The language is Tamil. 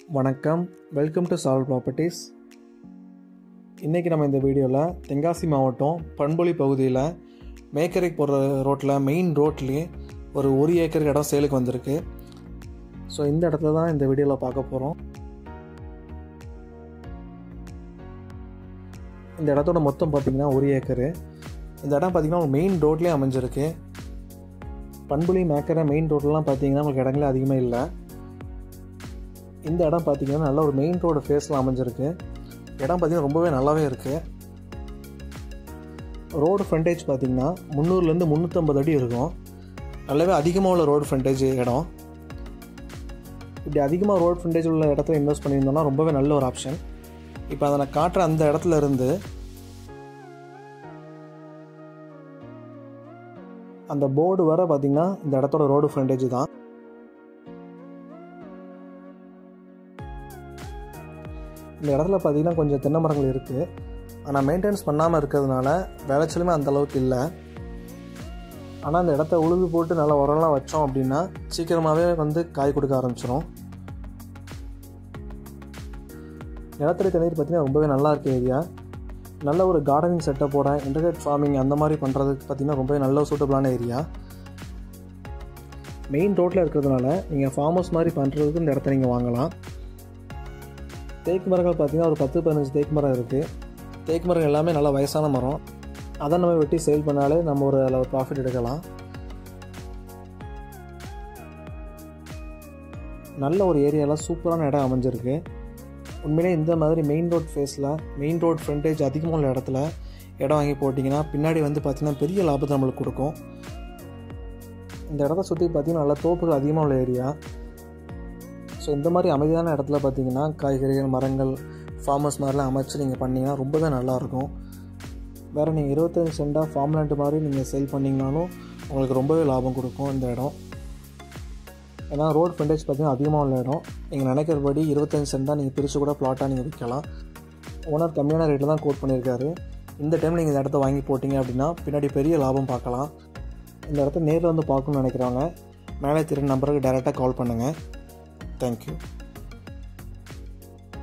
வணக்கம் வெல்கம் டு சால் ப்ராப்பர்ட்டிஸ் இன்றைக்கி நம்ம இந்த வீடியோவில் தென்காசி மாவட்டம் பண்பொழி பகுதியில் மேக்கரை போகிற ரோட்டில் மெயின் ரோட்லேயே ஒரு ஒரு ஏக்கர் இடம் சேலுக்கு வந்திருக்கு ஸோ இந்த இடத்துல தான் இந்த வீடியோவில் பார்க்க போகிறோம் இந்த இடத்தோட மொத்தம் பார்த்திங்கன்னா ஒரு ஏக்கரு இந்த இடம் பார்த்திங்கன்னா மெயின் ரோட்லேயே அமைஞ்சிருக்கு பண்புலி மேக்கரை மெயின் ரோட்லலாம் பார்த்தீங்கன்னா உங்களுக்கு இடங்களே அதிகமாக இல்லை இந்த இடம் பார்த்தீங்கன்னா நல்ல ஒரு மெயின் ரோடு ஃபேஸில் அமைஞ்சிருக்கு இடம் பார்த்தீங்கன்னா ரொம்பவே நல்லாவே இருக்குது ரோடு ஃப்ரண்டேஜ் பார்த்தீங்கன்னா முந்நூறுலேருந்து முந்நூற்றம்பது அடி இருக்கும் நல்லாவே அதிகமாக உள்ள ரோடு ஃப்ரண்டேஜ் இடம் இப்படி அதிகமாக ரோடு ஃப்ரண்டேஜ் உள்ள இடத்துல இன்வெஸ்ட் பண்ணியிருந்தோம்னா ரொம்பவே நல்ல ஒரு ஆப்ஷன் இப்போ அதை நான் காட்டுற அந்த இடத்துல இருந்து அந்த போர்டு வர பார்த்தீங்கன்னா இந்த இடத்தோட ரோடு ஃப்ரண்டேஜ் தான் இந்த இடத்துல பார்த்தீங்கன்னா கொஞ்சம் தென்னை மரங்கள் இருக்குது ஆனால் மெயின்டைன்ஸ் பண்ணாமல் இருக்கிறதுனால விளைச்சலுமே அந்த அளவுக்கு இல்லை ஆனால் அந்த இடத்த உழுது போட்டு நல்லா உரம்லாம் வச்சோம் அப்படின்னா சீக்கிரமாகவே வந்து காய் கொடுக்க ஆரம்பிச்சிடும் நிலத்தடி தண்ணீர் பார்த்தீங்கன்னா ரொம்பவே நல்லா இருக்க ஏரியா நல்ல ஒரு கார்டனிங் செட்டப்போட இன்டர்நெட் ஃபார்மிங் அந்த மாதிரி பண்ணுறதுக்கு பார்த்தீங்கன்னா ரொம்பவே நல்ல சூட்டபிளான ஏரியா மெயின் ரோட்டில் இருக்கிறதுனால நீங்கள் ஃபார்ம் ஹவுஸ் மாதிரி பண்ணுறதுக்கு இந்த இடத்த நீங்கள் வாங்கலாம் தேக்கு மரங்கள் பார்த்தீங்கன்னா ஒரு பத்து பதினஞ்சு தேக்கு மரம் இருக்குது தேக்கு மரம் எல்லாமே நல்லா வயசான மரம் அதை நம்ம வெட்டி சேல் பண்ணாலே நம்ம ஒரு அதில் ப்ராஃபிட் எடுக்கலாம் நல்ல ஒரு ஏரியாவில் சூப்பரான இடம் அமைஞ்சிருக்கு உண்மையிலே இந்த மாதிரி மெயின் ரோட் ஃபேஸில் மெயின் ரோட் ஃப்ரண்டேஜ் அதிகமாக உள்ள இடத்துல இடம் வாங்கி போட்டிங்கன்னா பின்னாடி வந்து பார்த்திங்கன்னா பெரிய லாபத்தை நம்மளுக்கு கொடுக்கும் இந்த இடத்த சுற்றி பார்த்திங்கன்னா நல்லா தோப்புகள் அதிகமாக உள்ள ஏரியா ஸோ இந்த மாதிரி அமைதியான இடத்துல பார்த்தீங்கன்னா காய்கறிகள் மரங்கள் ஃபார்மர்ஸ் மாதிரிலாம் அமைச்சு நீங்கள் பண்ணிங்கன்னா ரொம்பவே நல்லாயிருக்கும் வேறு நீங்கள் இருபத்தஞ்சு சென்டாக ஃபார்ம் லேண்ட் மாதிரி நீங்கள் சேல் பண்ணிங்கனாலும் உங்களுக்கு ரொம்பவே லாபம் கொடுக்கும் இந்த இடம் ஏன்னா ரோட் ஃப்ரண்டேஜ் பார்த்தீங்கன்னா அதிகமாக உள்ள இடம் நீங்கள் நினைக்கிறபடி இருபத்தஞ்சு சென்டாக நீங்கள் பிரித்து கூட ப்ளாட்டாக நீங்கள் விற்கலாம் ஓனர் கம்மியான ரேட்டில் தான் கோட் பண்ணியிருக்காரு இந்த டைம் நீங்கள் இந்த இடத்த வாங்கி போட்டிங்க அப்படின்னா பின்னாடி பெரிய லாபம் பார்க்கலாம் இந்த இடத்த நேரில் வந்து பார்க்கணுன்னு நினைக்கிறவங்க மேலே திரு நம்பருக்கு டைரெக்டாக கால் பண்ணுங்கள் தேங்க்யூ